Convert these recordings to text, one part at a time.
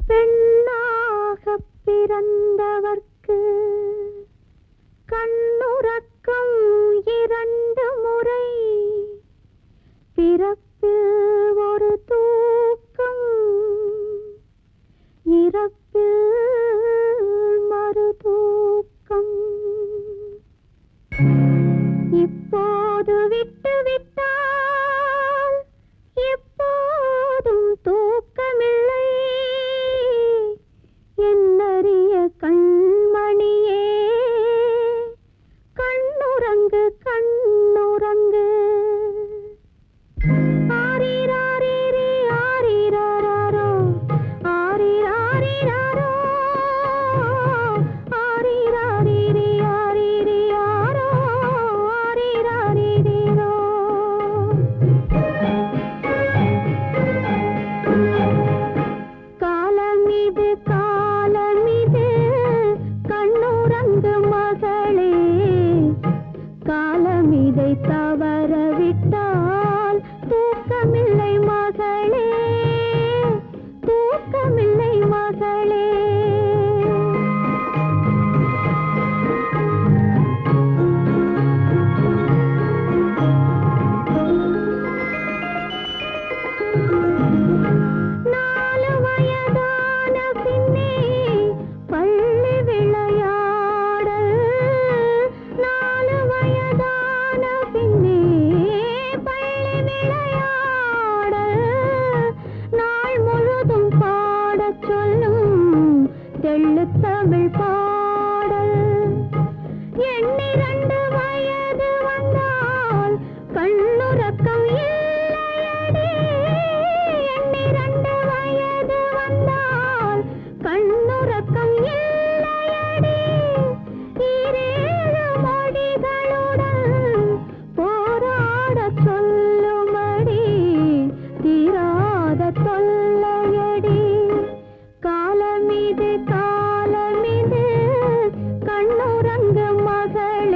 பெண்ணாகப் பிறந்தவர்க்கு கண்ணுறக்கம் இரண்டு முறை பிறப்பில் ஒரு தூக்கம் இறப்பில் மறு தூக்கம் இப்போது விட்டு விட்டால் எப்போதும் தூக்கமில்லை என்னறிய கண்மணியே கண்ணுறங்கு கண்ணுறங்கு ஆரிராரிரி ஆரிராரோ ஆரிராரிராரோ ஆரிராரிரி ஆரிரியாரோ ஆரிராரிரிரோ காலமிது காலமிது கண்ணுறங்கு மகளே காலமிதை தவறவிட்டால் தூக்கமில்லை மகளே தூக்கமில்லை மகளே நாலு வயதான பின்னே பள்ளி விளையாடல் நாலு வயதான பின்னே பள்ளி விளையாடல் நாள் முழுதும் பாடச் சொல்லும் தெள்ளுத் தமிழ் பாடல் எண்ணிரண்டு வயது வந்தால் கண்ணுறக்கம் இல்லையடி எண்ணிரண்டு வயது வந்தால் கண்ணுறக்கம் இல்லையடி ஈரேழு மொழிகளுடன் போராடச் சொல்லுமடி தீராத தொல்லையடி காலமிது காலமிது கண்ணுறங்கு மகளே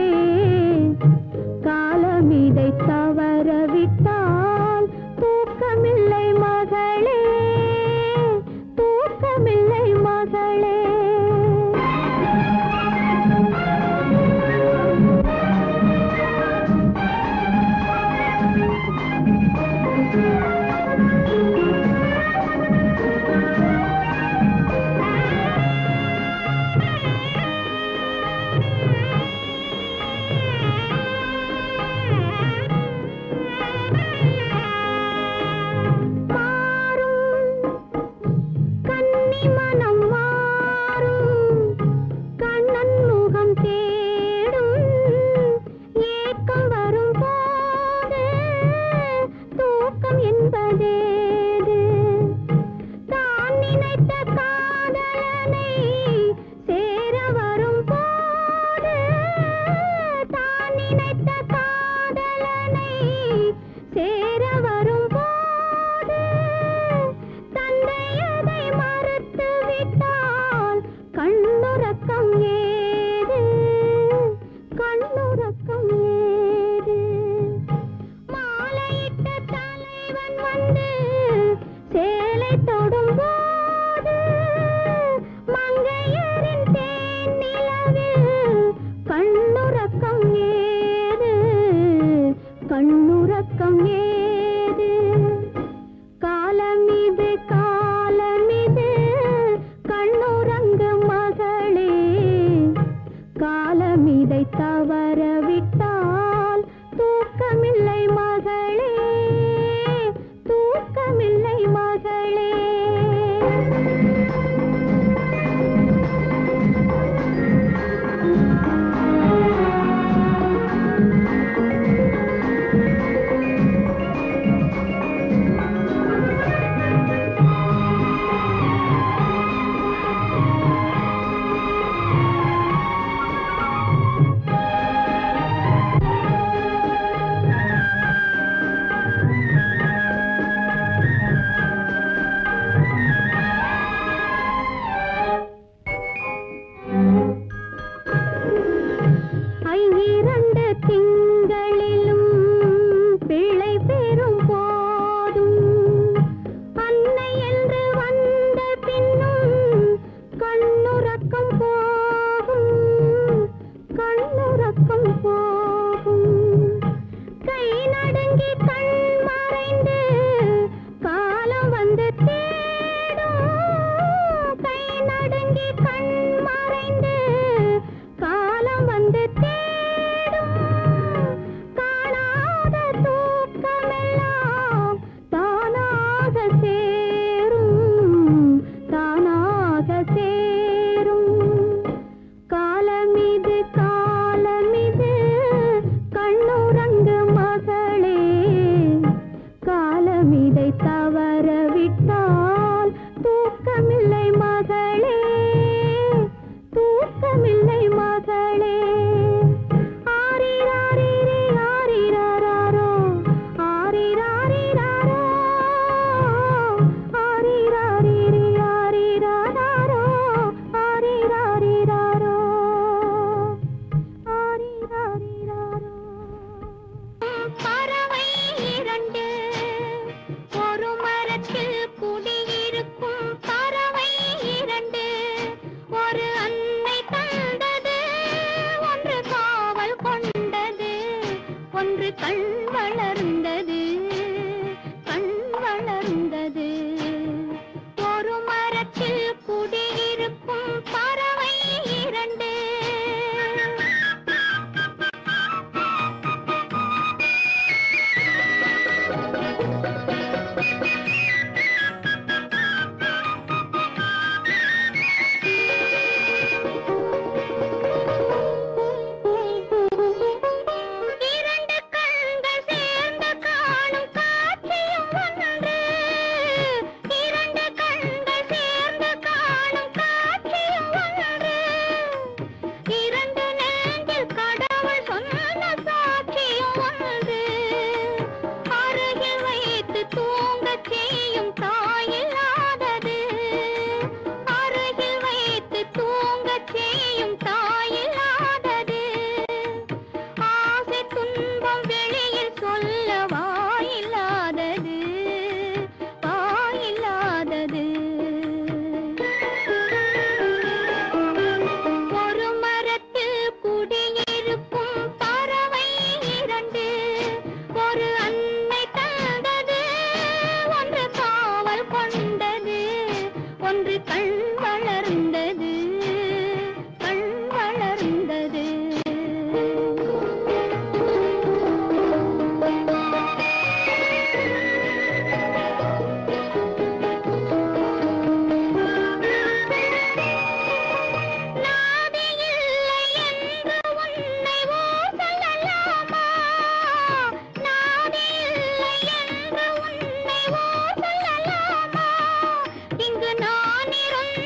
கண் வளர்ந்தது கண் வளர்ந்தது ஒரு மரத்தில் குடியிருக்கும் பறவை இரண்டு இரண்டு கண்கள் சேர்ந்து காணும் காட்சியும் ஒன்று இரண்டு கண்கள் சேர்ந்து காணும் காட்சியும் ஒன்று இரண்டு நெஞ்சில் கடவுள் சொன்ன சாட்சியும் ஒன்று அருகில் வைத்து தூங்கச் செய்யும் தாயில்லாதது அருகில் வைத்து தூங்கச் செய்யும் தாயில்லாதது ஆசை துன்பம் வெளியில் சொல்ல வாயில்லாதது வாயில்லாதது ஒரு மரத்தில் குடியிருக்கும் பறவை இரண்டு ஒரு அன்னை தந்தது ஒன்று காவல் கொண்டது ஒன்று கண் வளர்ந்தது கண் வளர்ந்தது நாதி இல்லை என்று உன்னை ஊர் சொல்லலாமா நாதி இல்லை என்று உன்னை ஊர் சொல்லலாமா இங்கு நான் இருந்த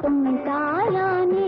தாலாட்டும் தாயானே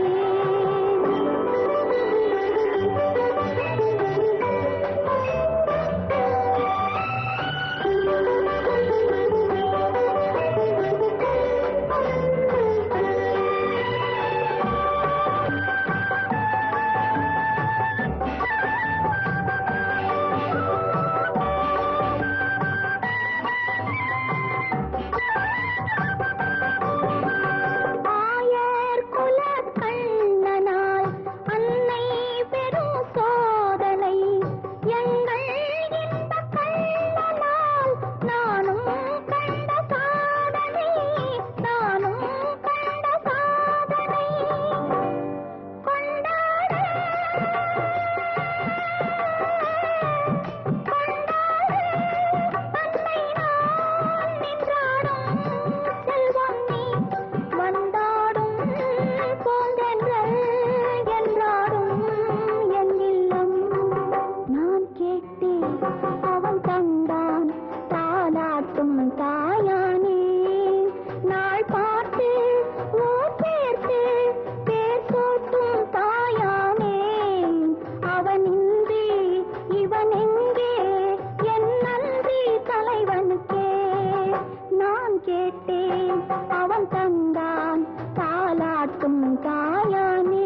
ஆயர் குலக் கண்ணனாய் அன்னை பெரும் சோதனை எங்கள் இன்பக் கண்ணனால் நானும் கண்ட சாதனை நானும் கண்ட சாதனை கொண்டாட அன்னை நான் நின்றாடும் செல்வம் நீ வந்தாடும் போந்தென்றல் என்றாடும் என் இல்லம் நான் கேட்டேன் அவன் தந்தான் தாலாட்டும் தாயானே நாள் பார்த்து ஊர் சேர்த்து பேர் சூட்டும் தாயானே அவன் இன்றி இவன் எங்கே என் நன்றி தலைவனுக்கே நான் கேட்டேன் அவன் தந்தான் தாலாட்டும் தாயானே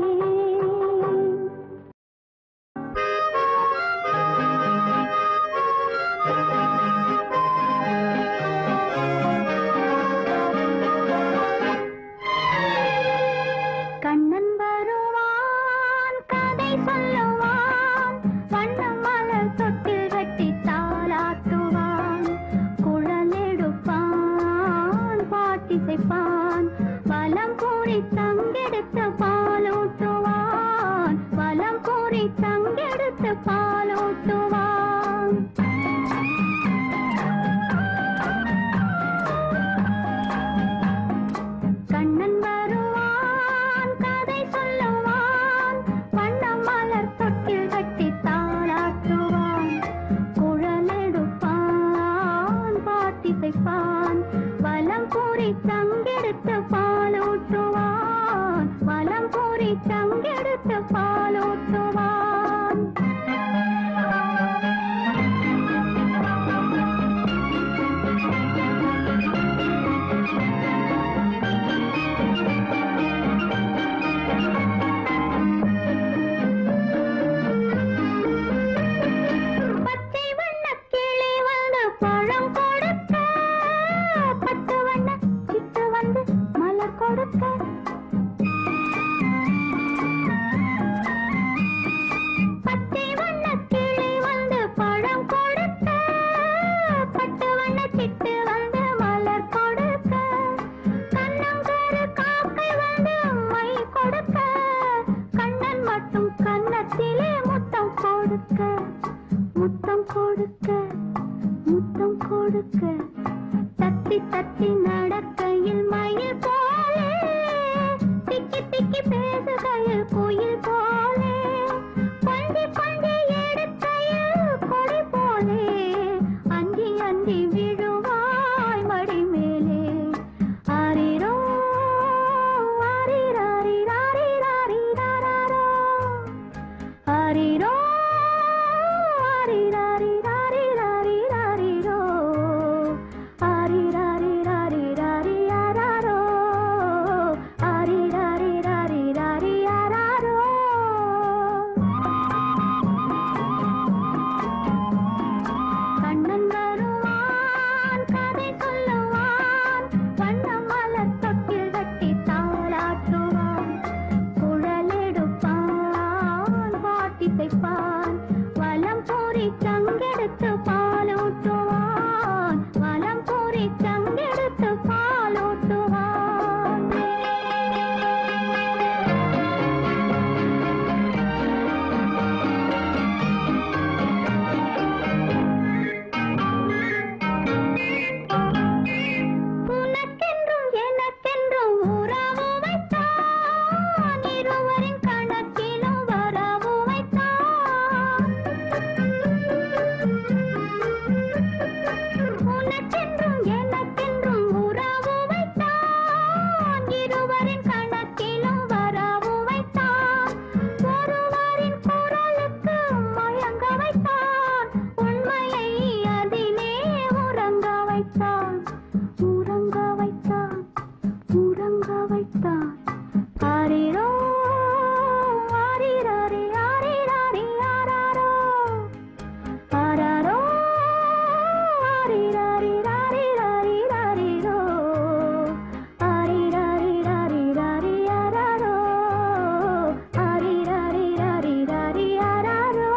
கண்ணன் வருவான் கதை சொல்லுவான் வண்ணம் மலர் தொட்டில் கட்டி தாளாட்டுவான் குழல் எடுப்பான் பாட்டிசைப்பான் வலம் கூறி தங்கெடுத்து பாலூட்டுவான் வலம் கூறி தங்கெடுத்து பாலூட்டுவான் கண்ணன் வருவான் கதை சொல்லுவான் வண்ணம் மலர் தொட்டில் கட்டி தாளாட்டுவான் குழல் எடுப்பான் பாட்டிசைப்பான் வலம் கூறி தங்கெடுத்து பாலூட்டுவான் வலம் கூறி தங்கெடுத்து பாலூட்டுவான் பச்சை வண்ணக் கிளி வந்து பழம் கொடுக்க பத்து வண்ண சிட்டு வந்து மலர் கொடுக்க தான் ஆரிரோ ஆரிராரி ஆரிராரி ஆராரோ ஆராரோ ஆரிராரி ராரி ராரி ராரிரோ ஆரிராரி ராரி ராரி ஆராரோ ஆரிராரி ராரி ராரி ஆராரோ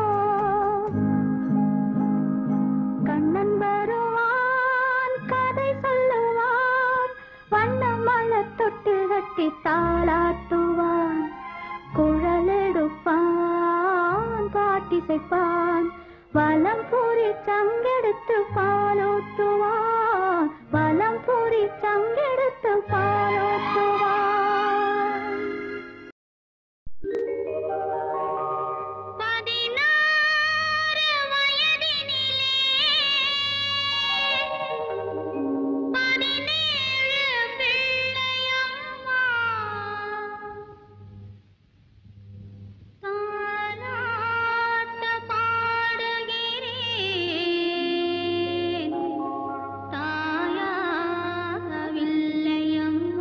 கண்ணன் வருவான் கதை சொல்லுவான் வண்ண மலர் தொட்டு கட்டி தாளாட்டுவான் குழலெடுப்பான் பாட்டிசைப்பான் வலம் பூரி சங்கெடுத்து பாலூட்டுவான் வலம் பூரி சங்கெடுத்து பாலூட்டுவான் பதினாறு வயதினிலே பதினேழு பிள்ளையம்மா தாலாட்ட பாடுகிறேன் தாயாகவில்லையம்மா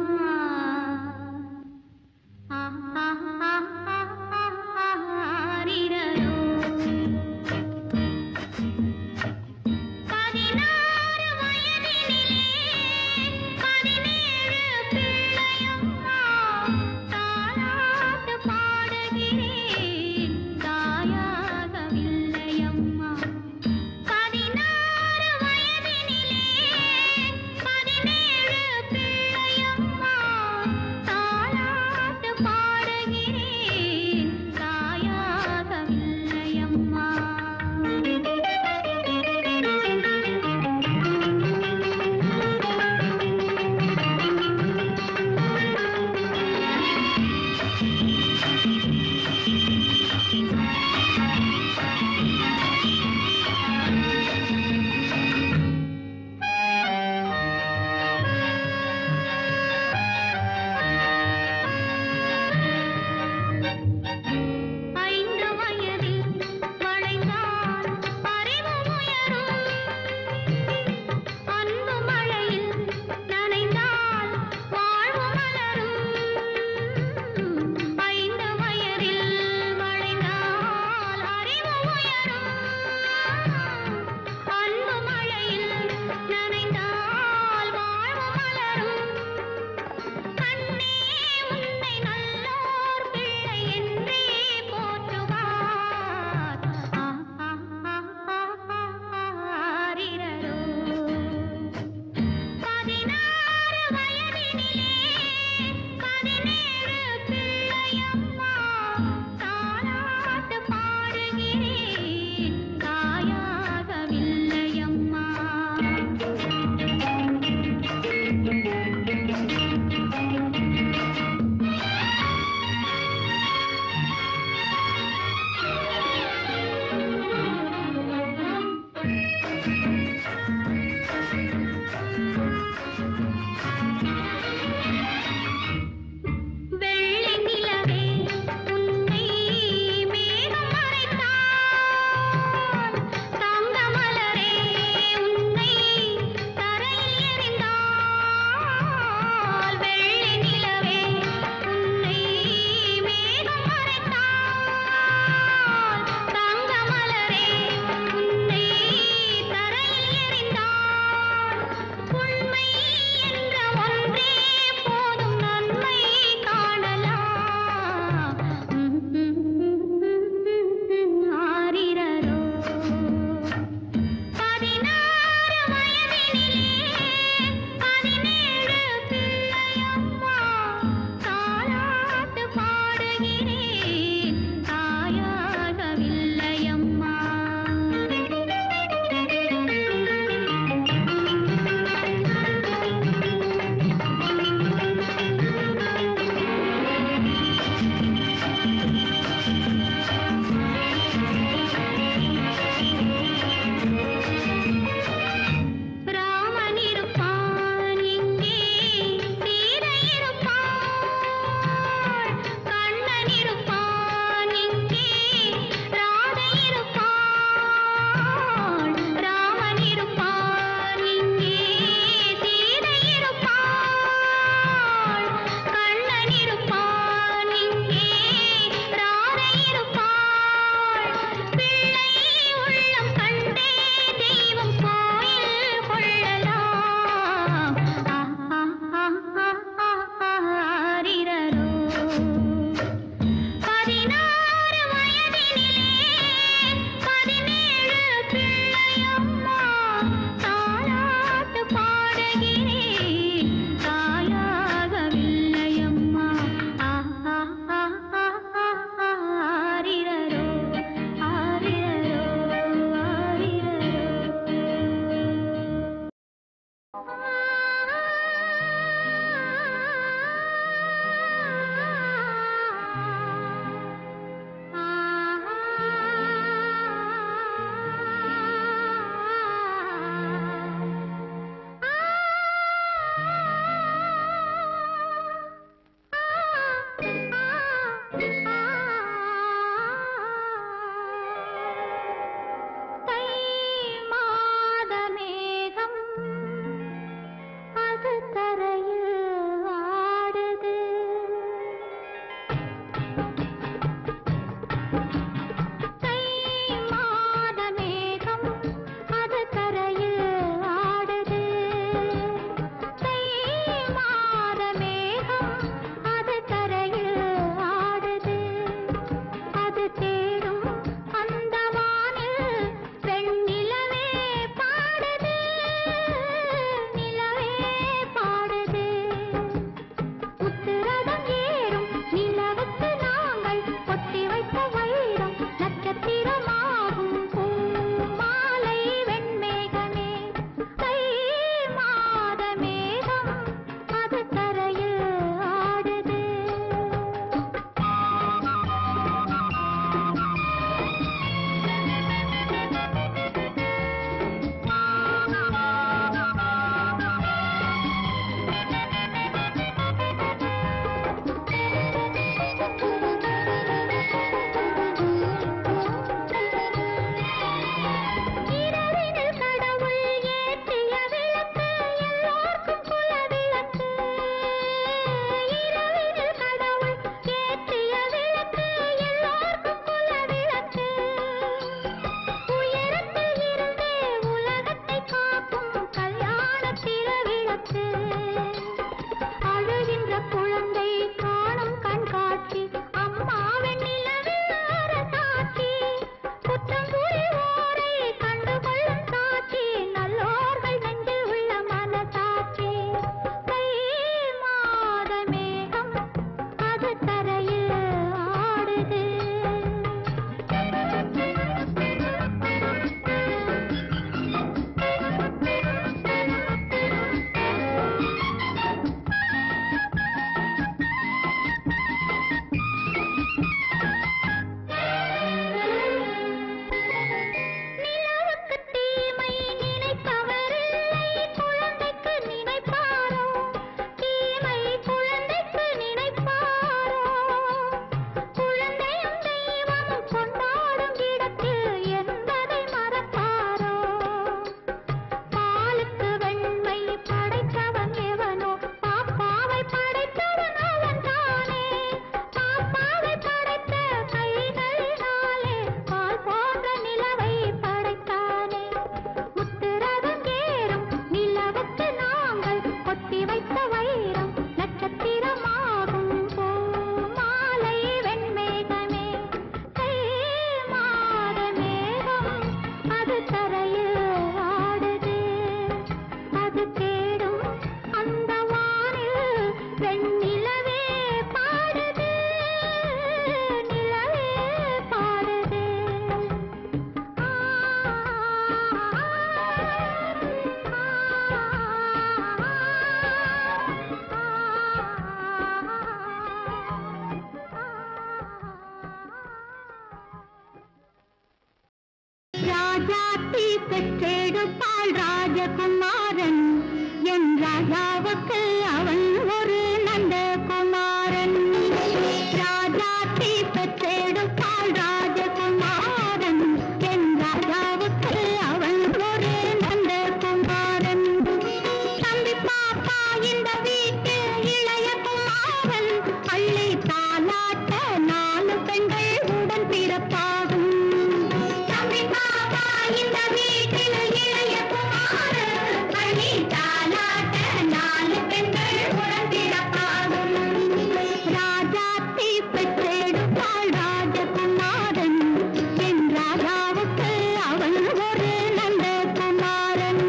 ராஜாத்தி பெற்றெடுப்பாள் ராஜகுமாரன் என் ராஜாவுக்கு அவன் ஒரு நந்தகுமாரன் ராஜாத்தி பெற்றெடுப்பாள் ராஜகுமாரன் என் ராஜாவுக்கு அவன் ஒரு நந்தகுமாரன் தம்பி பாப்பா இந்த வீட்டில் இளைய குமாரன் அள்ளி தாலாட்ட நாலு பெண்கள் உடன் பிறப்பாகும் தம்பி பாப்பா இந்த வீட்டில் இளைய குமாரன் அள்ளி தாலாட்ட நாலு பெண்கள் உடன் பிறப்பாகும் ராஜாத்தி பெற்றெடுப்பாள் ராஜகுமாரன் என் ராஜாவுக்கு அவன் ஒரு நந்தகுமாரன்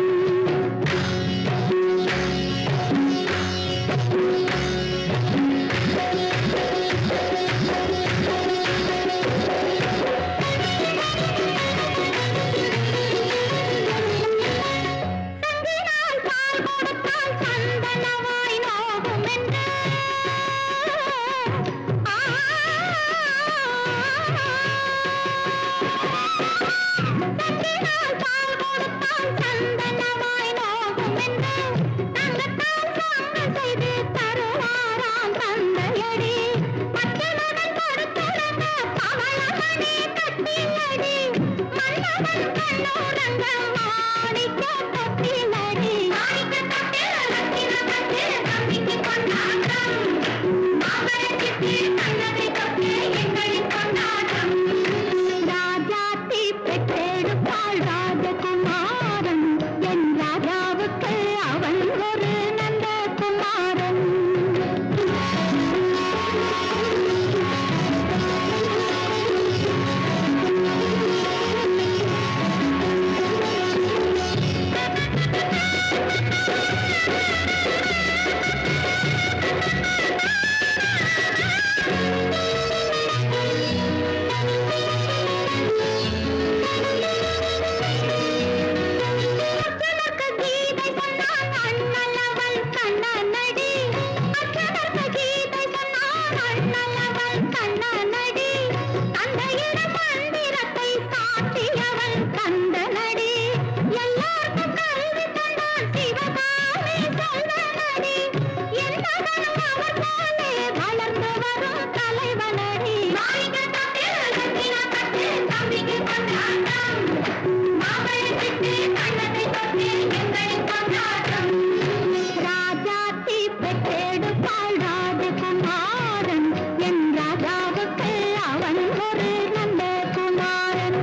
சங்கினால் பால் கொடுத்தால் சந்தனமாய் நோகும் என்று ஆ சங்கினால் பால் கொடுத்தால் சந்தனமாய் நோகும் என்று தங்கத்தால் சாங்க செய்து தருவாராம் தந்தையடி மற்றவர்கள் கொடுத்துறங்க பவளமணி கட்டிலடி மன்னவன் கண்ணோரங்க மாணிக்க தொட்டிலடி மாணிக்க தொட்டில ரத்தின கட்டு தம்பிக்கு கொண்டாட்டம் மாம்பழச்சிட்டு கண்ணதை தொட்டு எங்களின் கொண்டாட்டம் ராஜாத்தி பெற்றெடுப்பாள் ராஜகுமாரன் என் ராஜாவுக்கு அவன் ஒரு நந்தகுமாரன் அச்சனக்கு கீதை சொன்னான் அண்ணலவள் கண்ணனடி அச்சனக்கு கீதை சொன்னான் அண்ணலவள் கண்ணனடி தந்தையிடம் மந்திரத்தை சாற்றியவள் கந்தனடி எல்லாருக்கும் கல்வி தந்தான் சிவகாமி சொல்வனடி என் மகனும் அவர் போலே வளர்ந்து வரும் தலைவனடி மாணிக்க தட்டில் ரத்தின கட்டு தம்பிக்கு கொண்டாட்டம் மாம்பழச்சிட்டு கண்ணத்தை தொட்டு எங்களின் கொண்டாட்டம் ராஜாத்தி பெற்றெடுப்பாள் ராஜகுமாரன் என் ராஜாவுக்கு அவன் ஒரு நந்தகுமாரன்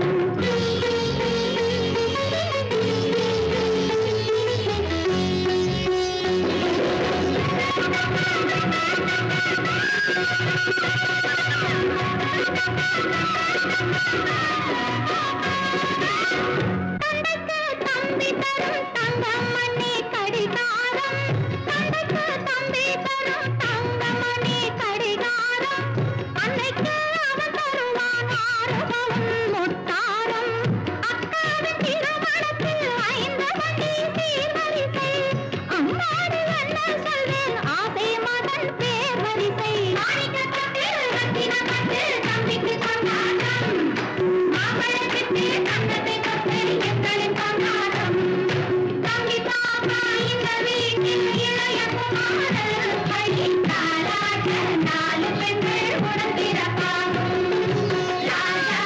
தந்தைக்கு தம்பி தரும் தங்கமணி கடிகாரம் தந்தைக்கு தம்பி தரும் தங்கமணி கடிகாரம் அன்னைக்கு அவன் தருவான் ஆறுபவன் முத்தாரம் அக்காவின் திருமணத்தில் ஐந்து வண்டி சீர்வரிசை அம்மாடி என்ன சொல்வேன் ஆசை மகன் பேர் வரிசை மாணிக்கத்தில் ரத்தின கட்டு தம்பிக்கு கொண்டாட்டம் மாம்பழச்சிட்டு கண்ணத்தை தொட்டு எங்களின் கொண்டாட்டம் தம்பி பாப்பா இந்த வீட்டில் இளைய குமாரன் கையில் தாலாட்ட நாலு பெண்கள் உடன் பிறப்பாகும் ராஜா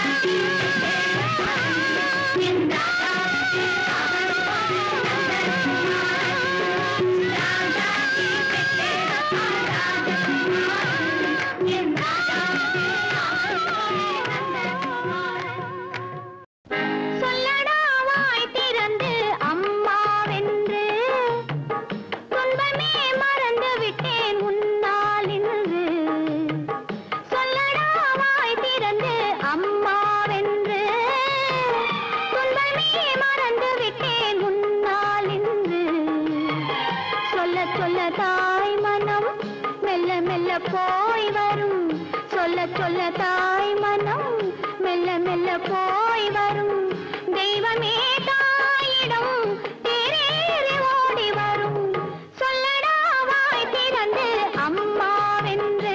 என் ராஜாவுக்கு அவன் ஒரு நந்தகுமாரன். ராஜாத்தி பெற்றெடுப்பாள் ராஜகுமாரன். என் ராஜாவுக்கு அவன் ஒரு நந்தகுமாரன். சொல்லடா வாய் திறந்து அம்மாவென்று துன்பமே மறந்து விட்டேன் உன்னால் இன்று சொல்லடா வாய் திறந்து அம்மாவென்று துன்பமே மறந்து விட்டேன் உன்னால் இன்று சொல்ல சொல்ல தாய் மனம் மெல்ல மெல்ல போய் வரும் சொல்ல சொல்ல தாய் மனம் மெல்ல மெல்ல போய் வரும் தெய்வமே தாயிடம் தேரேறி ஓடி வரும் சொல்லடா வாய் திறந்து அம்மாவென்று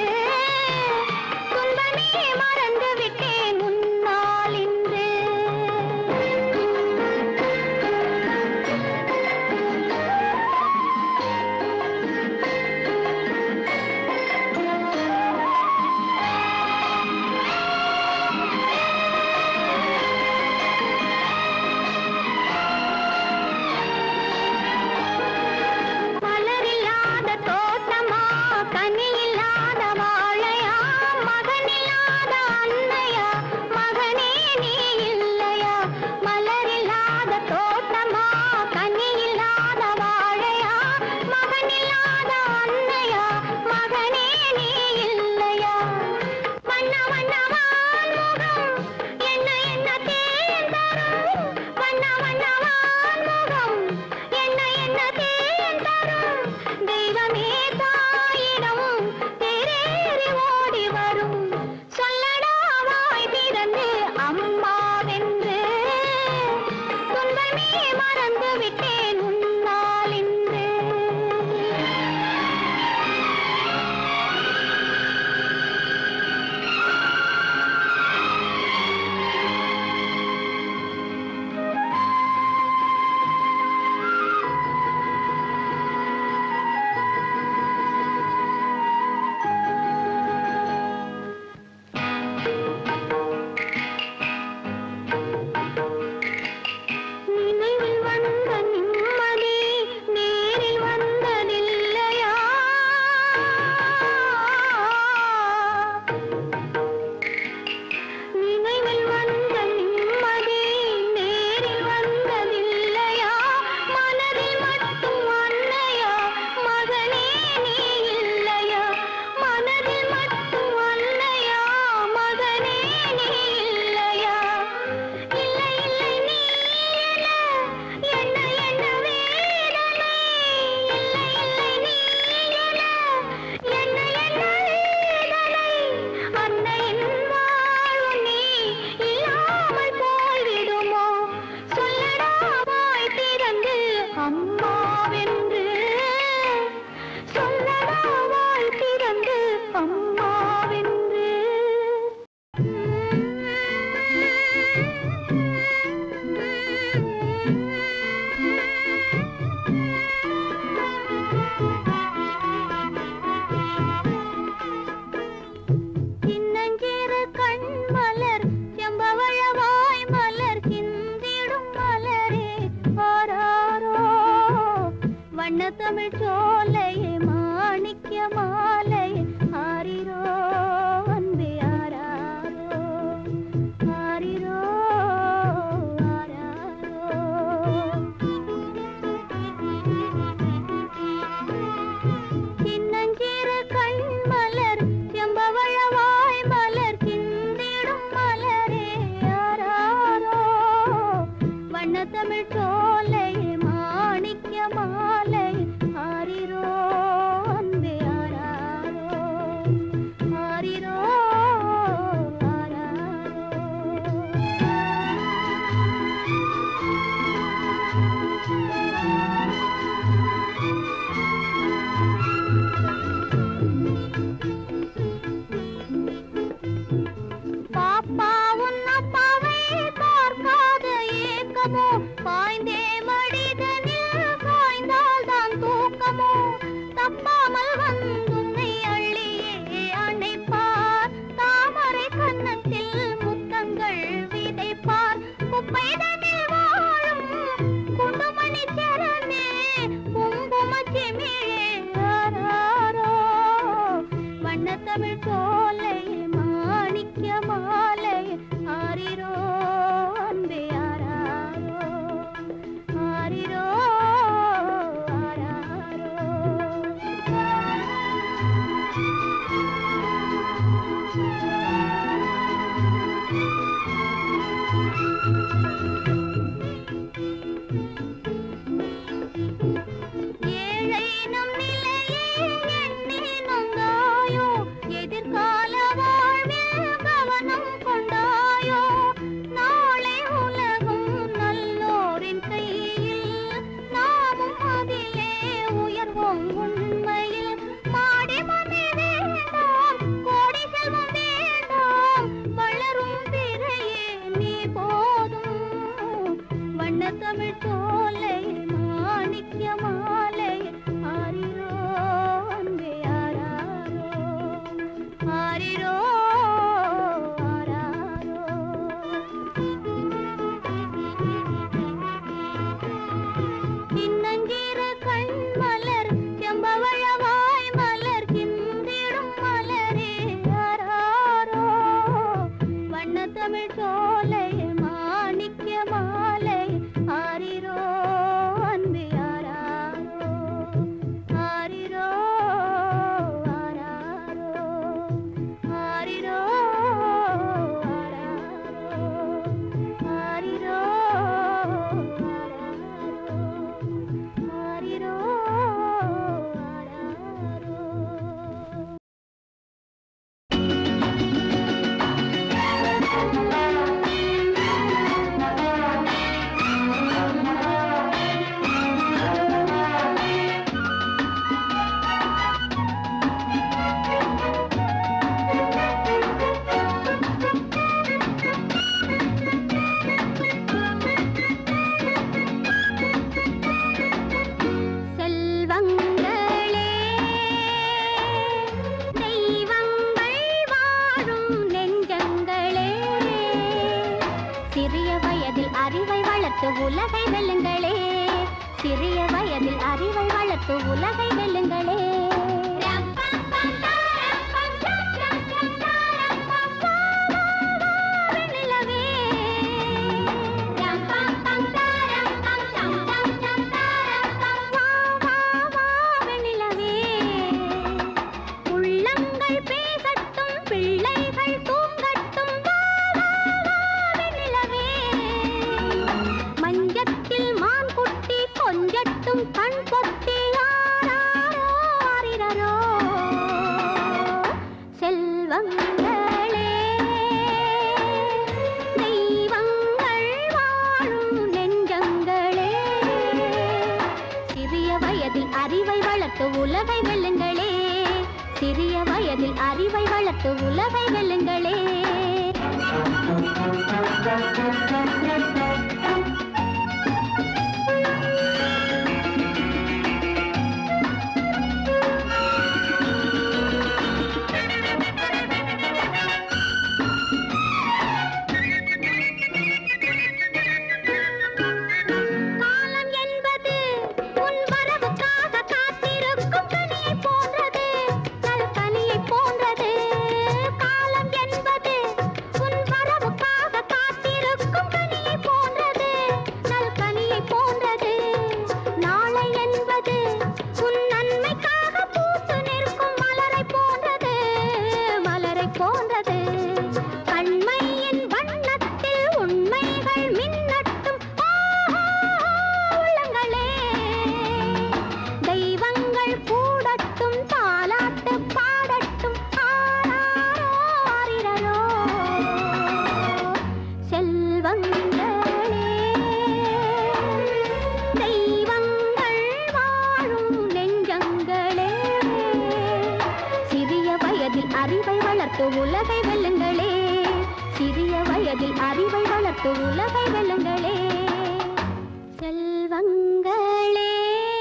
துன்பமே மறந்து விட்டேன் உன்னால் இன்று ஆரிரோ ஆராரோ பாப்பா உன் அப்பாவை பார்க்காத ஏக்கமோ பாய்ந்தே மடிதனில் சாய்ந்தால் தான் தூக்கமோ தப்பாமல் வந்துன்னை அள்ளியே அணைப்பார் தாமரை கன்னத்தில் முத்தங்கள் விதைப்பார் குப்பைதனில் வாழும் குண்டுமணி சரணே குங்குமச்சிமிழே ஆராரோ வண்ணத்தமிழ் சோலையில் மாணிக்க மாலை ஆரிரோ அன்பே ஆராரோ ஆரிரோ ஏழை நம் நிலையை எண்ணி நொந்தாயோ எதிர்கால வாழ்வில் கவனம் கொண்டாயோ நாளை உலகம் நல்லோரின் கையில் நாமும் அதிலே உயர்வோம் உண்மையில் மாடி மதி வேண்டாம் கோடி செல்வம் வேண்டாம் வளரும் பிறையே நீ போதும் வண்ணத்தமிழ் சோலை மாணிக்க மாலை ஆரிரோ அன்பே ஆராரோ ஆரிரோ சின்னஞ்சிறு கண் மலர் செம்பவழவாய் மலர் சிந்திடும் மலரே ஆராரோ வண்ணத்தமிழ் சோலை மாணிக்க மாலை ஆரிரோ அன்பு ஆராரோ ஆரிரோ ஆராரோ ஆரிரோ ஆராரோ ஆரிரோ ஆரிரோ ஆராரோ செல்வங்களே தெய்வங்கள் வாழும் நெஞ்சங்களே சிறிய வயதில் அறிவை வளர்த்து உலகை வெல்லுங்களே சிறிய வயதில் அறிவை வளர்த்து உலகை வெல்லுங்களே வெண்ணிலவே. வா, வா, வா, வெண்ணிலவே. உள்ளங்கள் பேசட்டும் பிள்ளைகள் தூங்கட்டும் வா, வா, வா, வெண்ணிலவே. மஞ்சத்தில் மான் குட்டி கொஞ்சட்டும் கண் பொட்டி ஆராரோ ஆரிரரோ செல்வங்களே தெய்வங்கள் வாழும் நெஞ்சங்களே சிறிய வயதில் அறிவை வளர்த்து உலகை வெல்லுங்களே சிறிய வயதில் அறிவை வளர்த்து உலகை வெல்லுங்களே காலம் என்பது உன் வரவுக்காக காத்திருக்கும் கனியைப் போன்றது நல் கனியைப் போன்றது காலம் என்பது உன் வரவுக்காக காத்திருக்கும் கனியைப் வயதில் அறிவை வளர்த்து உலகை வெல்லுங்களே சிறிய வயதில் அறிவை வளர்த்து உலகை வெல்லுங்களே செல்வங்களே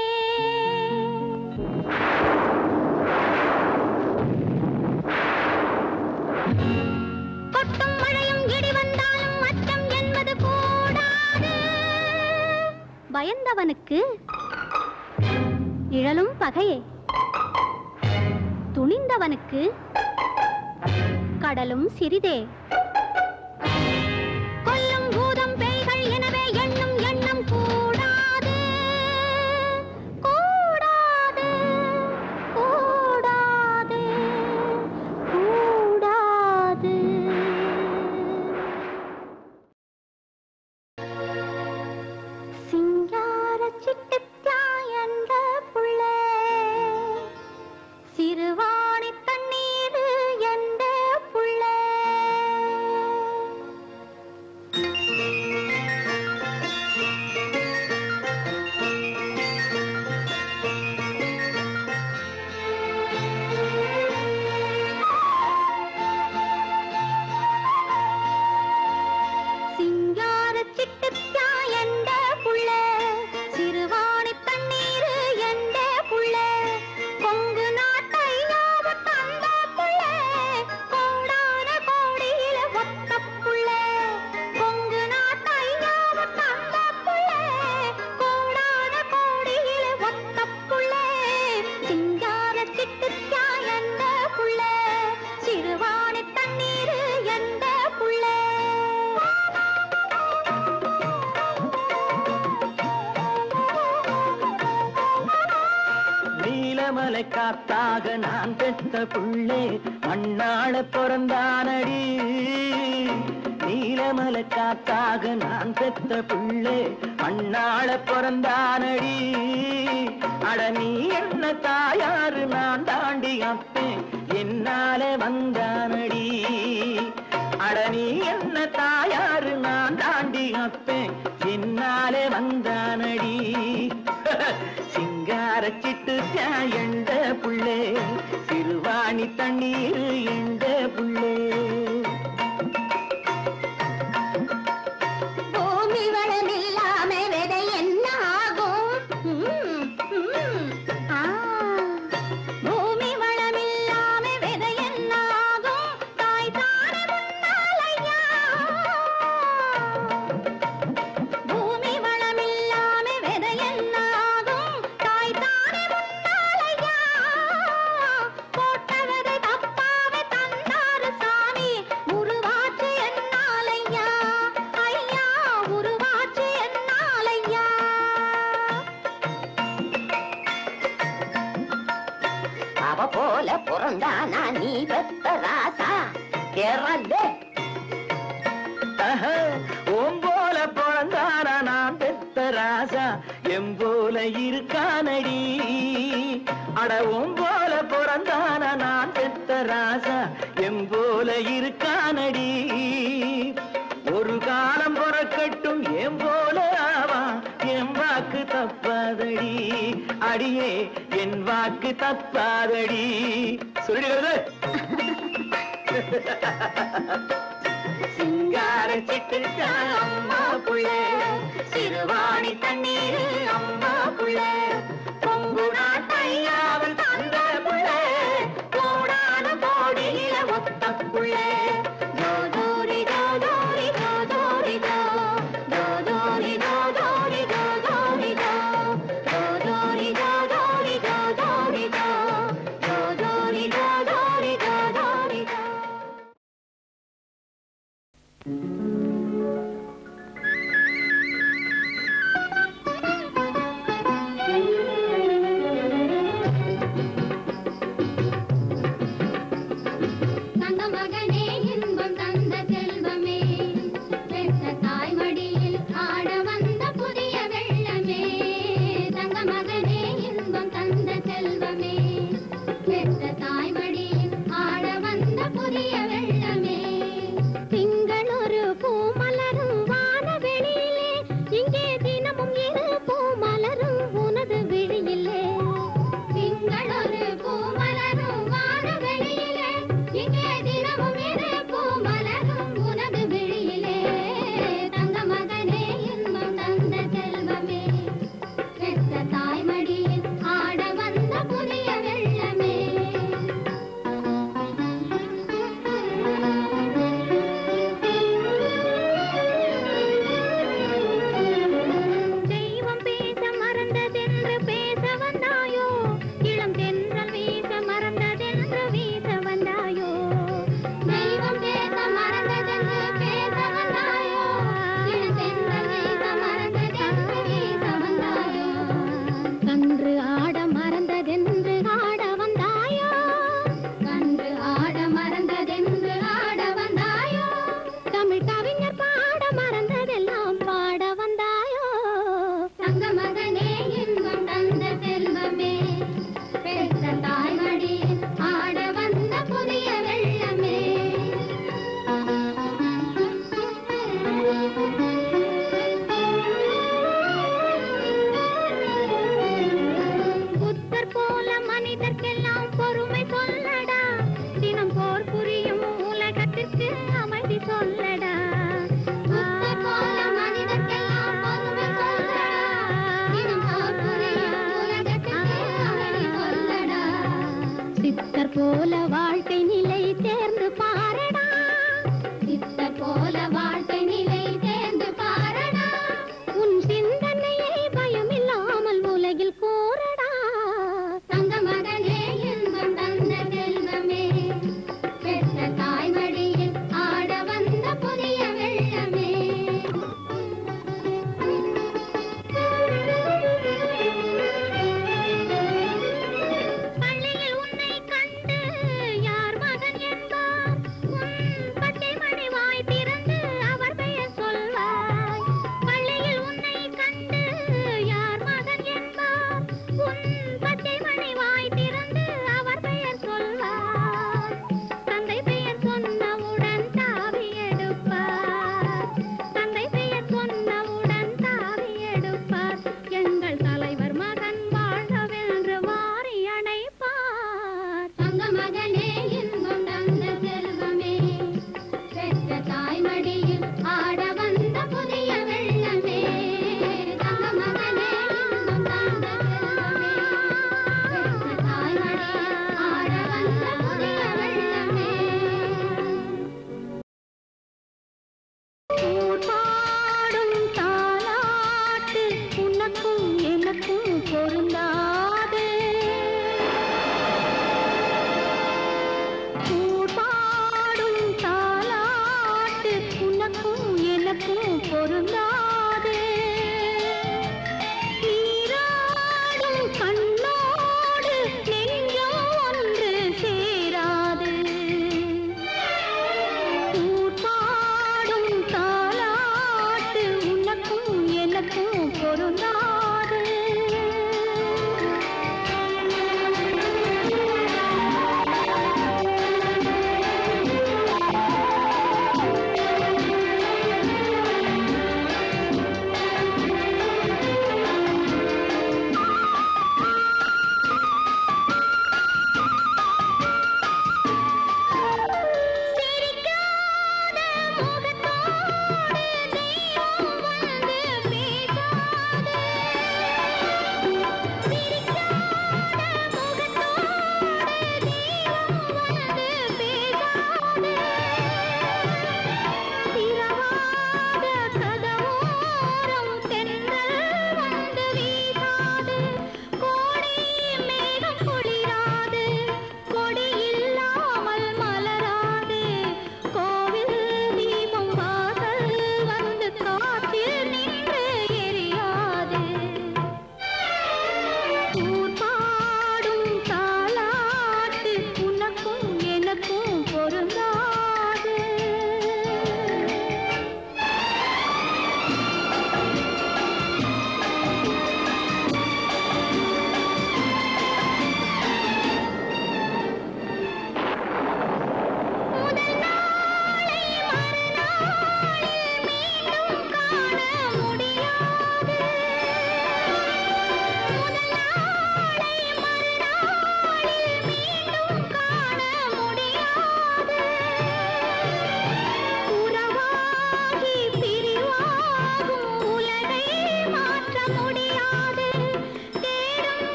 கொட்டும் மழையும் இடி வந்தாலும் அச்சம் என்பது கூடாது பயந்தவனுக்கு நிழலும் பகையே துணிந்தவனுக்கு கடலும் சிறிதே கொல்லும் பூதம் பேய்கள் எனவே எண்ணும் எண்ணம் கூடாது கூடாது கூடாது கூடாது சிங்கார சிட்டுத்தாயந்த புள்ளே சிறுவாணி தண்ணீர் எந்த புள்ளே சிங்கார சிட்டுத்தா எந்த புள்ள சிறுவாணி தண்ணீர் எந்த புள்ள கொங்கு நாட்டை யாவும் தந்த புள்ள கோடான கோடியில ஒத்த புள்ள கொங்கு நாட்டை யாவும் தந்த புள்ள கோடான கோடியில ஒத்த புள்ள சிங்கார சிட்டுத்தா எந்த புள்ள சிறுவாணி தண்ணீர் எந்த புள்ள நீலமலை காத்தாக நான் பெற்ற புள்ளே மண்ணாள பிறந்தானடி நீலமலை காத்தாக நான் பெற்ற புள்ளே மண்ணாள பிறந்தானடி அட நீ என்ன தாயாரு நான் தாண்டி அப்பேன் என்னாலே வந்தானடி அட நீ என்ன தாயாரு நான் தாண்டி அப்பேன் என்னாலே வந்தானடி சிங்கார சிட்டு எண்ட புள்ளே சிறுவாணி தண்ணீர் எண்ட புள்ளே பூமி வளம் இல்லாம விதை என்ன ஆகும் ம், ம். ஆ. பூமி வளம் இல்லாம விதை என்ன ஆகும் தாய் தானே முன்னாலையா பூமி வளம் இல்லாம விதை என்ன ஆகும் தாய் தானே முன்னாலையா போட்ட விதை தப்பாவே தந்தாரு சாமி உருவாச்சு என்னாலையா ஐயா உருவாச்சு என்னாலையா அவ போல பிறந்தானா நீ பெத்த ராசா கேரளே ஆஹா, உன் போல பிறந்தானா நான் பெத்த ராசா எம் போல இருக்கானடி அட உன் போல பிறந்தானா நான் பெத்த ராசா எம் போல இருக்கானடி ஒரு காலம் பிறக்கட்டும் என் போல ஆவா என் வாக்கு தப்பாதடி அடியே என் வாக்கு தப்பாதடி சொல்லிடுகிறது சிங்கார சிட்டு அம்மா புள்ளே சிறுவாணி தண்ணீர் அம்மா புள்ளே பொங்கு நாட்டையாவல் தந்த புள்ளே கோடான கோடியில ஒத்த புள்ளே ஜோதோரி ஜோதோரி ஜோதோரி ஜோ ஜோதோரி ஜோதோரி ஜோதோரி ஜோ ஜோதோரி ஜோதோரி ஜோதோரி ஜோ ஜோதோரி ஜோதோரி ஜோதோரி ஜோ தங்க மகனே இன்பம் தந்த செல்வமே பெற்ற தாய் மடியில் ஆட வந்த புதிய வெள்ளமே தங்க மகனே இன்பம் தந்த செல்வமே பெற்ற தாய் மடியில் ஆட வந்த புதிய வெள்ளமே திங்கள் ஒரு பூமலரும் வானவெளியிலே இங்கே தினமும் இரு பூமலரும் உனது விழியிலே திங்கள் ஒரு பூமலரும் வானவெளியிலே சொல்லடா புத்தை போல மனிதர்க்கெல்லாம் பொறுமை சொல்லடா. தினம் போர் புரியும் உலகத்துக்கு அமைதி சொல்லடா. சித்தர் போல வாழ்க்கை நிலை தேர்ந்து பாரடா சித்தர் போல வாழ்க்கை நிலை தேர்ந்து பாரடா. உன் சிந்தனையை பயமில்லாமல் உலகில் கூறடா தங்க மகனே இன்பம் தந்த செல்வமே பெற்ற தாய்மடியில் ஆட வந்த புதிய வெள்ளமே பள்ளியில் உன்னை கண்டு யார் மகன் என்பார் உன் பச்சை மணி வாய் திறந்து அவர் பெயர் சொல்வாய் பள்ளியில் உன்னை கண்டு யார் மகன் என்பார் உன் பச்சை மணி வாய் திறந்து அவர் பெயர் சொல்வார் தந்தை பெயர் சொன்னவுடன் தாவி எடுப்பார் தந்தை பெயர் சொன்னவுடன் தாவி எடுப்பார் எங்கள் தலைவர் மகன் வாழ்கவென்று வாரி அணைப்பார் தங்க மகனே இன்பம் தந்த செல்வமே பெற்ற தாய்மடியில் ஆட வந்த புதிய வெள்ளமே தங்க மகனே இன்பம் தந்த செல்வமே பெற்ற தாய்மடியில் ஆட வந்த புதிய வெள்ளமே ஊர் பாடும் தாலாட்டு உனக்கும் எனக்கும் பொருந்தாது ஊர் பாடும் தாலாட்டு உனக்கும் எனக்கும் பொருந்தாது நீராடும் கண்ணோடு நெஞ்சம் ஒன்று சேராது ஊர் பாடும் தாலாட்டு உனக்கும் எனக்கும் பொருந்தாது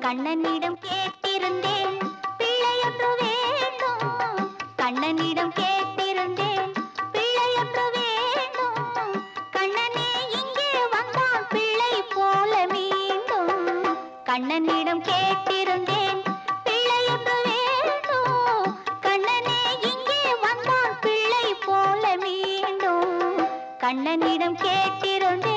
கண்ணனிடம் கேட்டிருந்தேன் பிள்ளையொன்று வேண்டும் கண்ணனிடம் கேட்டிருந்தேன் பிள்ளையொன்று வேண்டும் கண்ணனே இங்கே வந்தான் பிள்ளை போல மீண்டும் கண்ணனிடம் கேட்டிருந்தேன் பிள்ளையொன்று வேண்டும் கண்ணனே இங்கே வந்தான் பிள்ளை போல மீண்டும் கண்ணனிடம் கேட்டிருந்தேன்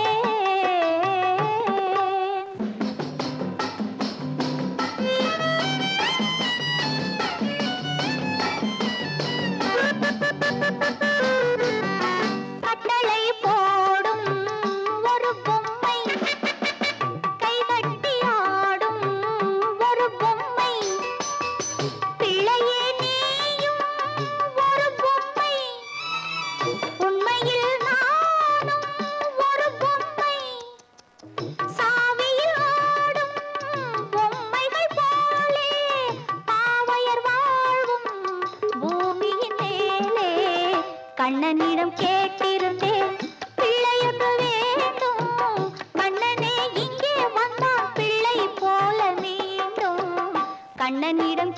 கட்டளை போடும் ஒரு பொம்மை கைகட்டி ஆடும் ஒரு பொம்மை பிள்ளையே நீயும் ஒரு பொம்மை உண்மையில் நானும் ஒரு பொம்மை சாவியில் ஆடும் பொம்மைகள் போலே பாவையர் வாழ்வும் பூமியின் மேலே கண்ணனிடம் கேட்டிருந்தேன் பிள்ளையொன்று வேண்டும் கண்ணனே இங்கே வந்தான் பிள்ளை போல மீண்டும் கண்ணனிடம்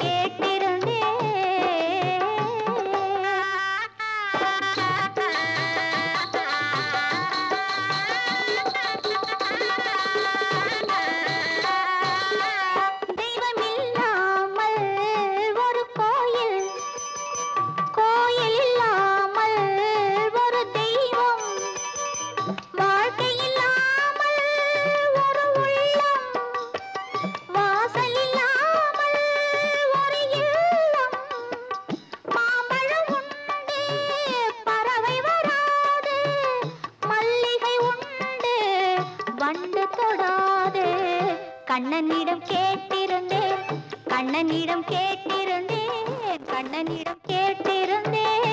கேட்டிருந்தேன் தெய்வமில்லாமல் ஒரு கோயில் கோயில் இல்லாமல் ஒரு தெய்வம் வாழ்க்கை இல்லாமல் ஒரு உள்ளம் வாசல் இல்லாமல் ஒரு இல்லம் மாம்பழம் உண்டு பறவை வராது மல்லிகை உண்டு வண்டு தொடாது கண்ணனிடம் கேட்டிருந்தேன் கண்ணனிடம் கேட்டிருந்தேன் கண்ணனிடம் கேட்டிருந்தேன்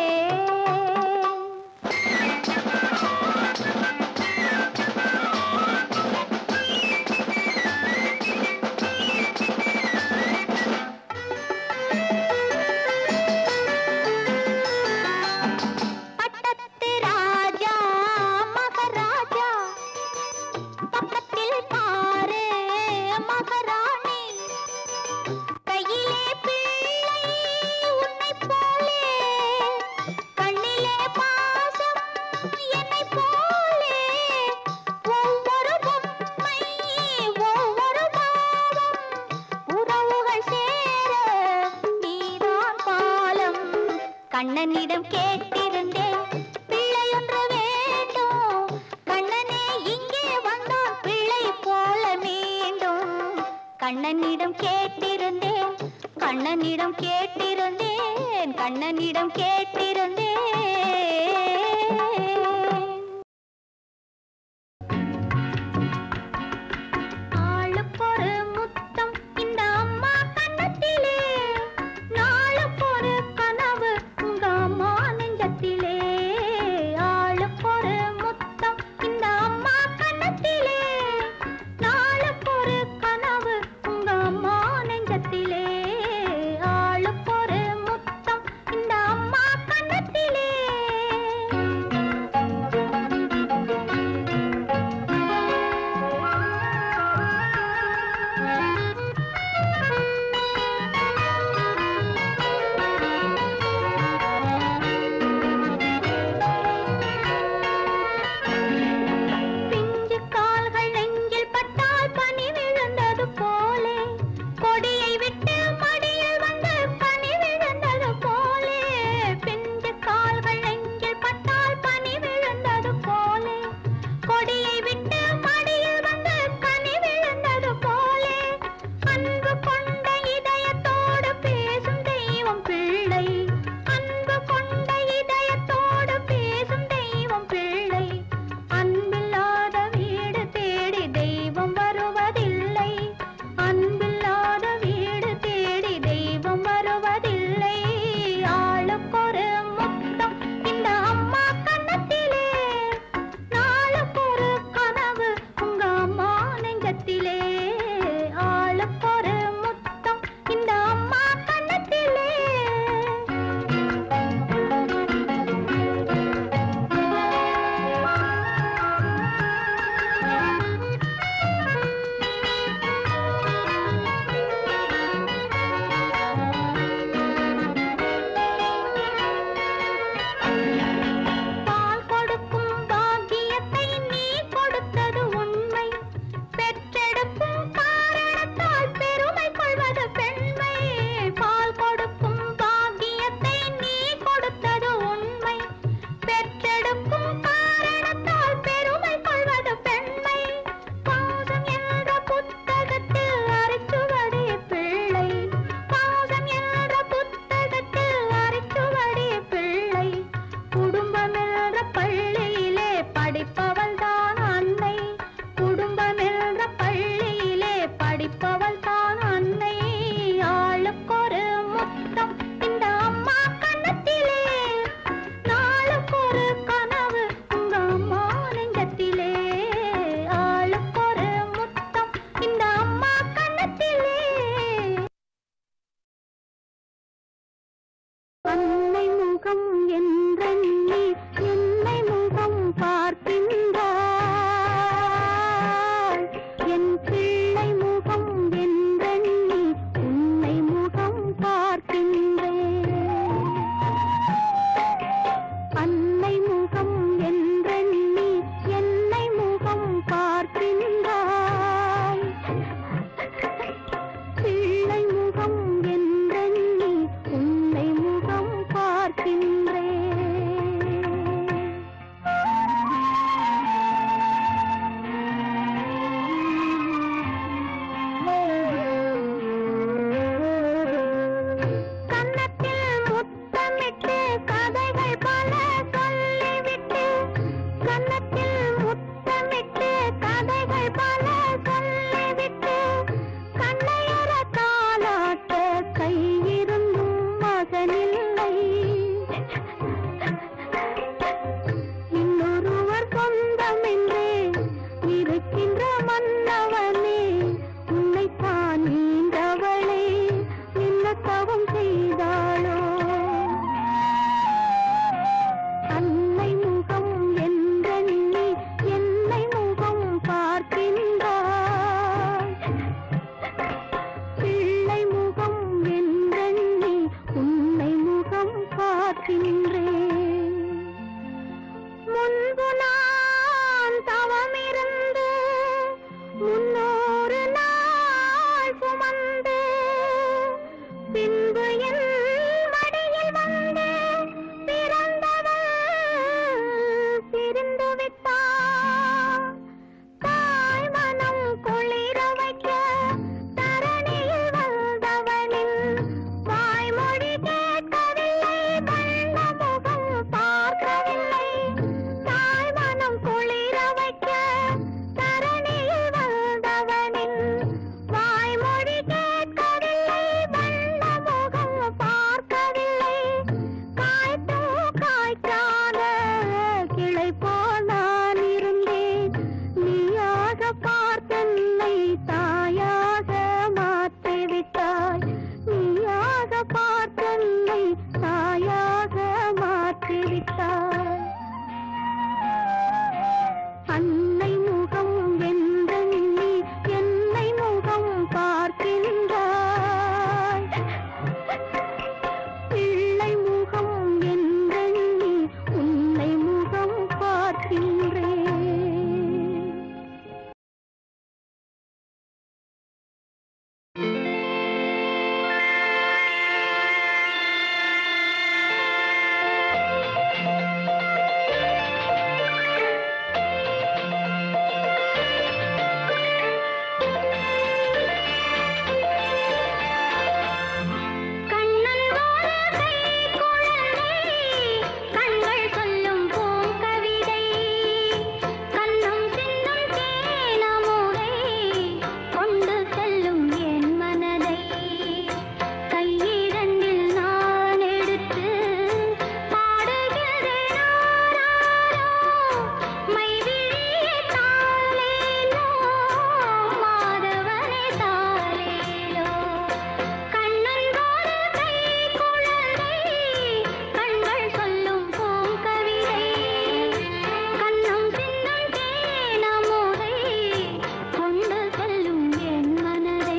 பட்டத்து ராஜா மகாராஜா பக்கத்தில் பாரு மகாராணி கையிலே பிள்ளை உன்னைப் போலே கண்ணிலே பாசம் என்னைப் போலே ஒவ்வொரு பொம்மை ஒவ்வொரு பாவம் உறவுகள் சேர நீதான் பாலம் கண்ணனிடம் கேட்டிருந்தேன் பிள்ளையொன்று வேண்டும் கண்ணனே இங்கே வந்தான் பிள்ளை போல மீண்டும் கண்ணனிடம் கேட்டிருந்தேன் கண்ணனிடம் கேட்டிருந்தேன் கண்ணனிடம் கேட்டிருந்தேன் ஆளுக்கொரு முத்தம் இந்த அம்மா கண்ணத்திலே நாளுக்கொரு கனவு உங்க அம்மா நெஞ்சத்திலே ஆளுக்கொரு முத்தம் இந்த அம்மா கண்ணத்திலே நாளுக்கொரு கனவு உங்க அம்மா நெஞ்சத்திலே ஆளுக்கொரு முத்தம் இந்த அம்மா கண்ணத்திலே முகம் என்றெண்ணி என்னை முகம் பார்க்கின்றாய் பிள்ளை முகம் என்றெண்ணி உன்னை முகம் பார்க்கின்றேன் கன்னத்தில் முத்தமிட்டு கதைகள் பல சொல்லிவிட்டு கன்னத்தில் முத்தமிட்டு கதைகள் பல சொல்லிவிட்டு கண்ணையற தாளாட்ட கையிருந்தும் மகனில்லை இன்னொருவர் சொந்தமென்றே இருக்கின்ற மன்னவனே உன்னைத்தான் நீண்டவளே என்ன தவம் செய்தாளோ அன்னை முகம் என்றெண்ணி என்னை முகம் பார்க்கின்றாய் பிள்ளை முகம் என்றெண்ணி உன்னை முகம் பார்க்கின்றேன் முன்பு நான் தவமிருந்து முன்னூறு நாள் சுமந்து பின்பு என் மடியில் வந்து பிறந்தவள் பிரிந்து விட்டாள் தாய் மனம் குளிர வைக்க தரணியில் வந்தவனின் வாய்மொழி கேட்கவில்லை வண்ண முகம் பார்க்கவில்லை தாய் மனம் குளிர வைக்க தரணியில் வந்தவனின் வாய்மொழி கேட்கவில்லை வண்ண முகம் பார்க்கவில்லை காய்த்தும் காய்க்காத கிளை போல் நான் இருந்தேன் நீயாக பார்த்தென்னை தாயாக மாற்றிவிட்டாய் நீயாக பார்த்தென்னை தாயாக மாற்றிவிட்டாய் அன்னை முகம் என்றெண்ணி என்னை முகம் பார்க்கின்றாய் பிள்ளை முகம் என்றெண்ணி உன்னை முகம் பார்க்கின்றேன் கண்ணன் வாரகை குழந்தை கண்கள் சொல்லும் பூங்கவிதை கண்ணம் சின்னம் தேனமுதை கொண்டு செல்லும் என் மனதை கையிரண்டில் நான் எடுத்து பாடுகிறேன் ஆராரோ மைவிழியே தாலேலோ மாதவனே தாலேலோ கண்ணன் வாரகை குழந்தை கண்கள் சொல்லும் பூங்கவிதை கண்ணம் சின்னம் தேனமுதை கொண்டு செல்லும் என் மனதை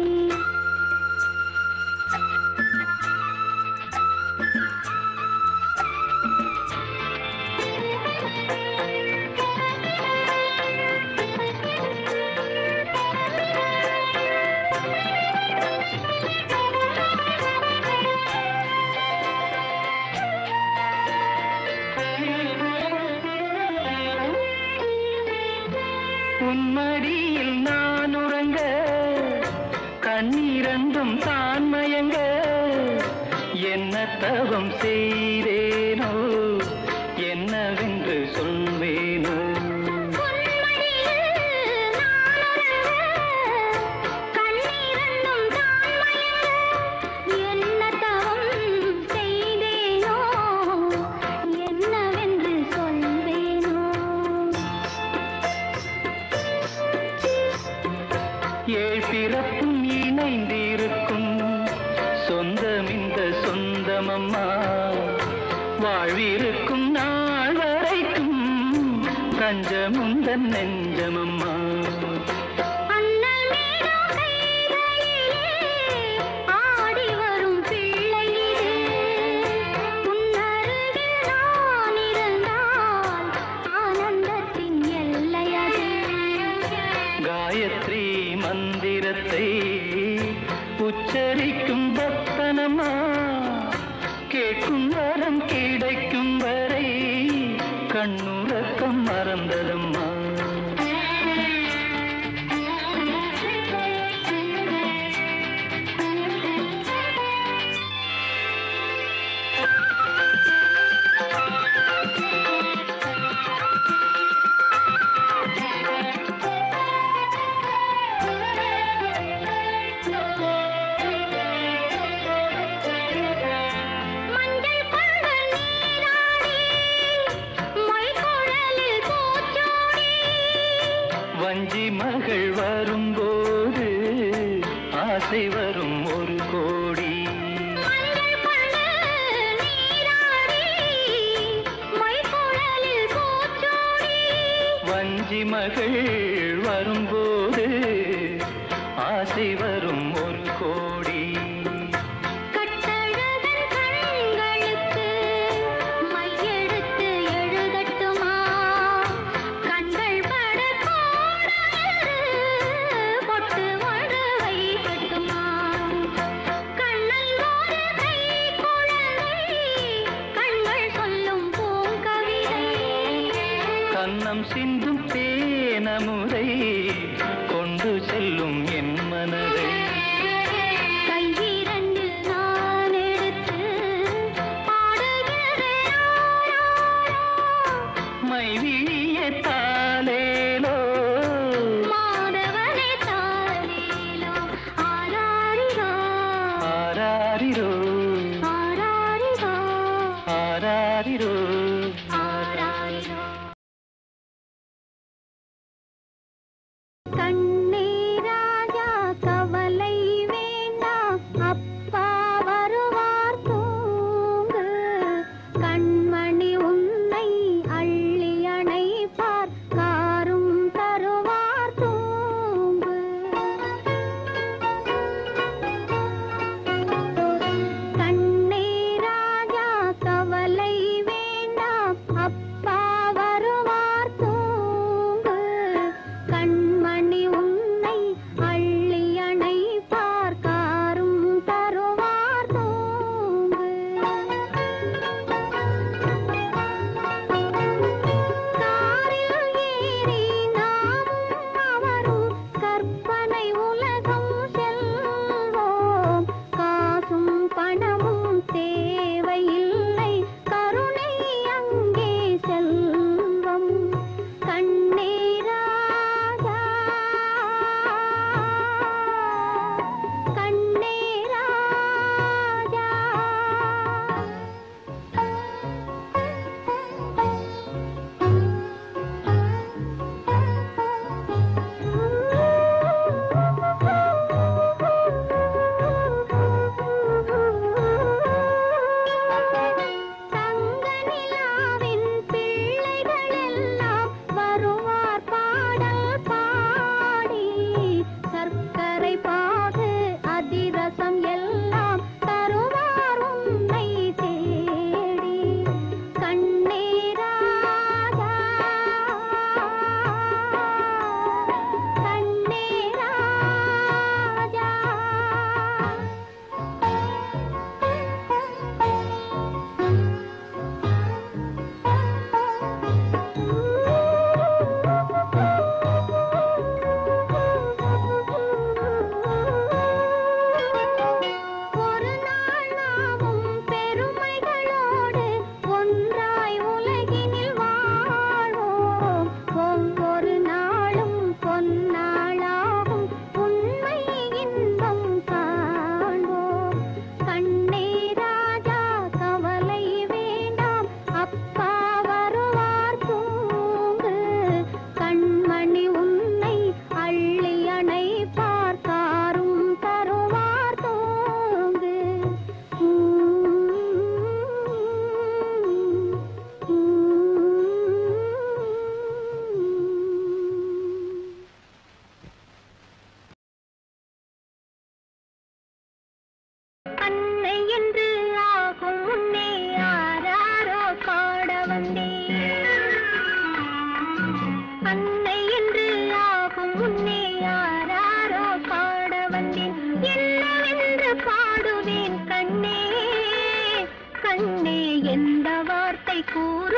உன்மடியில் நான் உறங்க கண்ணீரண்டும் தான் மயங்க என்ன தவம் செய்தேனோ என்னவென்று சொல்வேனோ என்ன தவம் செய்தேனோ என்னவென்று சொல்வேனோ ஏழ் பிறப்பும் இணைந்திருக்கும் சொந்தம் இந்த சொந்தமம்மா வாழ்விருக்கும் நாள் வரைக்கும் தஞ்சமுந்தன் நெஞ்சமம்மா அண்ணல் மீனோ கைகளிலே ஆடி வரும் பிள்ளை இது உன்னருகில் நான் இருந்தால் கண்ணுறக்கம் மறந்ததம்மா மஞ்சள் கொண்ட நீராடி மைக்குழலில் பூச்சூடி வஞ்சி மகள் வரும்போது ஆசை வரும் ஒரு கோடி மஞ்சள் கொண்ட நீராடி மைக்குழலில் பூச்சூடி வஞ்சி மகள் வரும்போது ஆசை வரும் ஒரு கோடி கட்டழகன் கண்களுக்கு மையெடுத்து எழுதட்டுமா கண்கள் பட கோடாறு பொட்டு ஒன்று வைக்கட்டுமா கண்ணல் ஒரு கை குழந்தை கண்கள் சொல்லும் பூங்கவிதை கன்னம் சிந்தும் தேனமுதை கொண்டு செல்லும் என் மனதை கையிரண்டில் நான் எடுத்து பாடுகிறேன் மைவிழிய தாலேலோ மாதவனை தாலேலோ ஆராரிரோ ஆராரிரோ ஆராரிரோ ஆராரிரோ ஆராரிரோ கண்ணே ராஜா கவலை வேண்டாம் அப்பா வருவார் தூங்கு கண்மணி உன்னை அள்ளி அணைப்பார்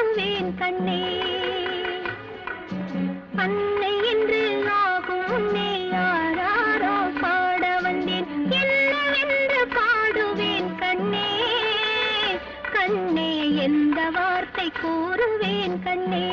கூறுவேன் கண்ணே அன்னை என்று ஆகும் முன்னே யாராரோ பாட வந்தேன் என்னவென்று பாடுவேன் கண்ணே கண்ணே எந்த வார்த்தை கூறுவேன் கண்ணே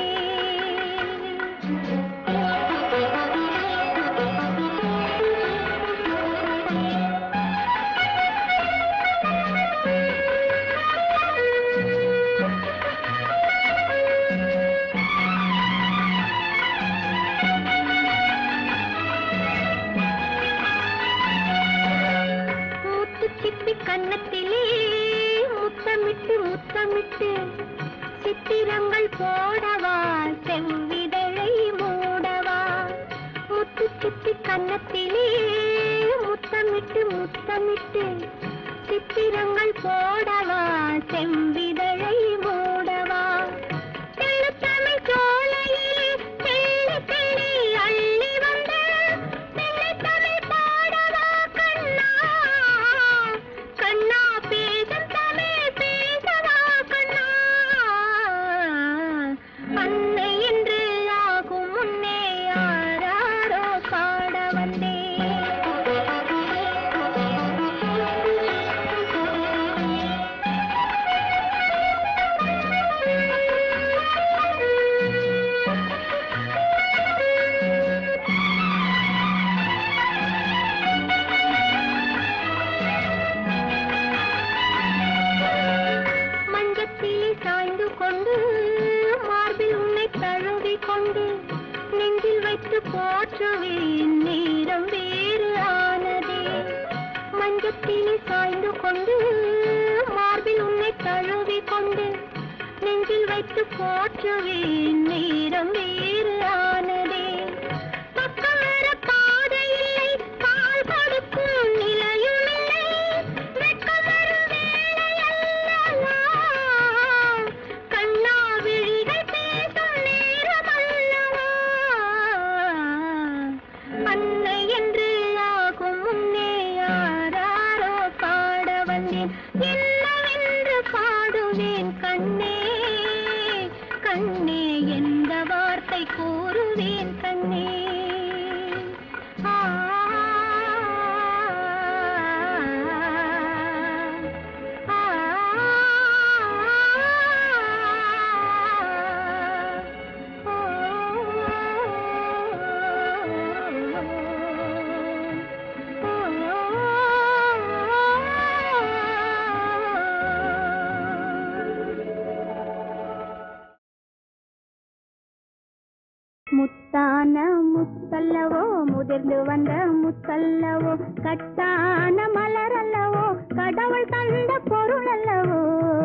மூத்து சிப்பி கன்னத்திலே முத்தமிட்டு முத்தமிட்டு சித்திரங்கள் போடவா செவ்விதழை மூடவா முத்து சிப்பி கன்னத்திலே முத்தமிட்டு முத்தமிட்டு சித்திரங்கள் போடவா செவ்விதழை மூடவா தெள்ளுத்தமிழ் சோலையிலே தெள்ளி தெள்ளி அள்ளி வந்த தெள்ளுத்தமிழ் பாடவா கண்ணா கண்ணா பேசும் தமிழ் பேசவா கண்ணா அன்னை என்று ஆகும் முன்னே யாராரோ பாட வந்தேன் மஞ்சத்திலே சாய்ந்து கொண்டு மார்பில் உன்னை தழுவி கொண்டு நெஞ்சில் வைத்து போற்றுவேன் நேரம் வேறு ஆனதே மஞ்சத்திலே சாய்ந்து கொண்டு மார்பில் உன்னை தழுவி கொண்டு நெஞ்சில் வைத்து போற்றுவேன் நேரம் வேறு ஆனதே பக்கம் வர பாதை இல்லை கால் கொடுக்கும் நிலையும் இல்லை வெட்கம் வரும் வேளையல்லவா கண்ணா விழிகள் பேசும் நேரமல்லவா அன்னை என்று ஆகும் முன்னே யாராரோ பாட வந்தேன் என்னவென்று பாடுவேன் கண்ணே கண்ணே எந்த வார்த்தை கூறுவேன் கண்ணே ஆ ஆ முத்தான முத்தல்லவோ முதிர்ந்து வந்த முத்தல்லவோ கட்டான மலரல்லவோ கடவுள் தந்த பொருள் அல்லவோ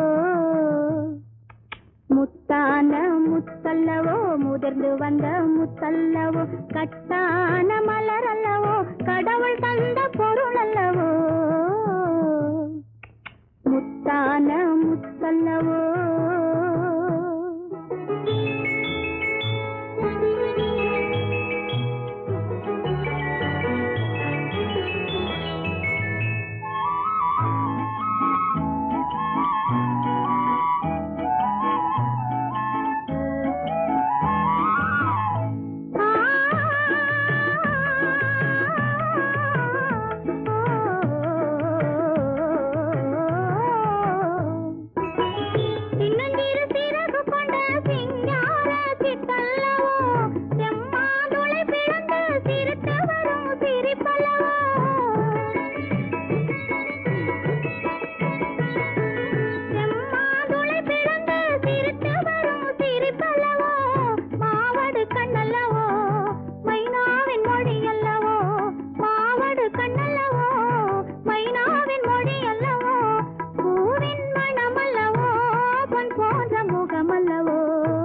முத்தான முத்தல்லவோ முதிர்ந்து வந்த முத்தல்லவோ கட்டான மலரல்லவோ கடவுள் தந்த பொருள் அல்லவோ முத்தான முத்தல்லவோ சின்னஞ்சிறு சிறகு கொண்ட சிங்கார சித்தல்லவோ செம்மாதுளை பிளந்து சிரித்து வரும் சிரிப்பல்லவோ செம்மாதுளை பிளந்து சிரித்து வரும் சிரிப்பல்லவோ மாவடு கண்ணல்லவோ மைனாவின் மொழி அல்லவோ மாவடு கண்ணல்லவோ மைனாவின் மொழி அல்லவோ பூவின் மணமல்லவோ பொன் போன்ற முகமல்லவோ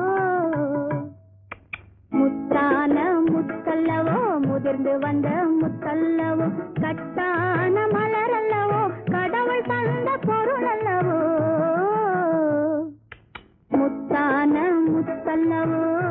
முத்தான முத்தல்லவோ முதிர்ந்து வந்த முத்தல்லவோ கட்டான மலரல்லவோ கடவுள் தந்த பொருள் அல்லவோ முத்தான முத்தல்லவோ